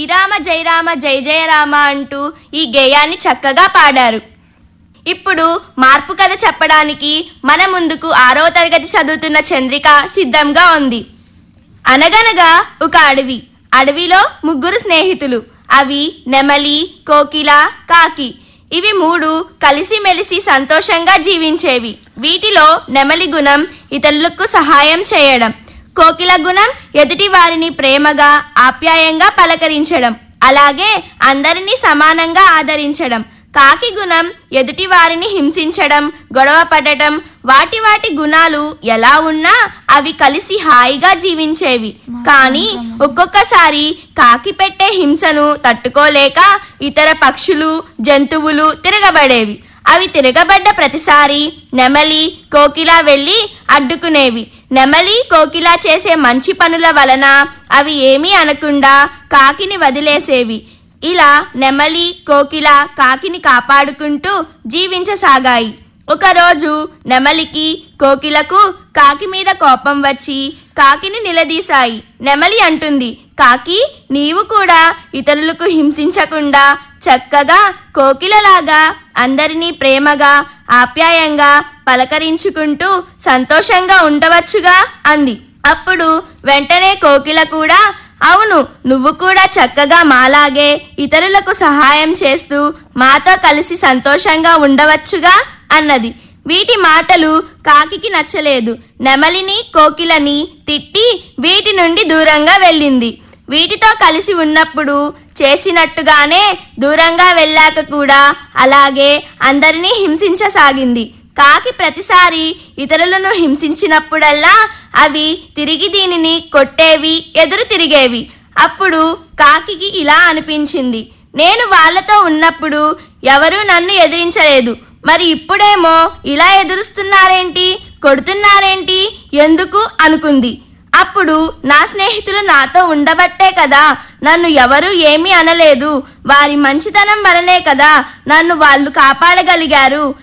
శ్రీరామ జయరామ జయ జయ రామ అంటూ ఈ గేయాన్ని చక్కగా పాడారు ఇప్పుడు మార్పు కథ చెప్పడానికి మన ముందుకు ఆరవ తరగతి చదువుతున్న చంద్రిక సిద్ధంగా ఉంది అనగనగా ఒక అడవి అడవిలో ముగ్గురు స్నేహితులు అవి నెమలి కోకిల కాకి ఇవి మూడు కలిసిమెలిసి సంతోషంగా జీవించేవి వీటిలో నెమలి గుణం ఇతరులకు సహాయం చేయడం కోకిల గుణం ఎదుటి వారిని ప్రేమగా ఆప్యాయంగా పలకరించడం అలాగే అందరినీ సమానంగా ఆదరించడం కాకి గుణం ఎదుటి వారిని హింసించడం గొడవ పడటం వాటి వాటి గుణాలు ఎలా ఉన్నా అవి కలిసి హాయిగా జీవించేవి కానీ ఒక్కొక్కసారి కాకి పెట్టే హింసను తట్టుకోలేక ఇతర పక్షులు జంతువులు తిరగబడేవి అవి తిరగబడ్డ ప్రతిసారి నెమలి కోకిల వెళ్ళి అడ్డుకునేవి నెమలి కోకిల చేసే మంచి పనుల వలన అవి ఏమీ అనకుండా కాకిని వదిలేసేవి ఇలా నెమలి కోకిల కాకిని కాపాడుకుంటూ జీవించసాగాయి ఒకరోజు నెమలికి కోకిలకు కాకి మీద కోపం వచ్చి కాకిని నిలదీశాయి నెమలి అంటుంది కాకి నీవు కూడా ఇతరులకు హింసించకుండా చక్కగా కోకిలలాగా అందరినీ ప్రేమగా ఆప్యాయంగా పలకరించుకుంటూ సంతోషంగా ఉండవచ్చుగా అంది అప్పుడు వెంటనే కోకిల కూడా అవును నువ్వు కూడా చక్కగా మాలాగే ఇతరులకు సహాయం చేస్తూ మాతో కలిసి సంతోషంగా ఉండవచ్చుగా అన్నది వీటి మాటలు కాకికి నచ్చలేదు నెమలిని కోకిలని తిట్టి వీటి నుండి దూరంగా వెళ్ళింది వీటితో కలిసి ఉన్నప్పుడు చేసినట్టుగానే దూరంగా వెళ్ళాక కూడా అలాగే అందరినీ హింసించసాగింది కాకి ప్రతిసారి ఇతరులను హింసించినప్పుడల్లా అవి తిరిగి దీనిని కొట్టేవి ఎదురు తిరిగేవి అప్పుడు కాకికి ఇలా అనిపించింది నేను వాళ్ళతో ఉన్నప్పుడు ఎవరూ నన్ను ఎదిరించలేదు మరి ఇప్పుడేమో ఇలా ఎదురుస్తున్నారేంటి కొడుతున్నారేంటి ఎందుకు అనుకుంది అప్పుడు నా స్నేహితులు నాతో ఉండబట్టే కదా నన్ను ఎవరూ ఏమీ అనలేదు వారి మంచితనం వలనే కదా నన్ను వాళ్ళు కాపాడగలిగారు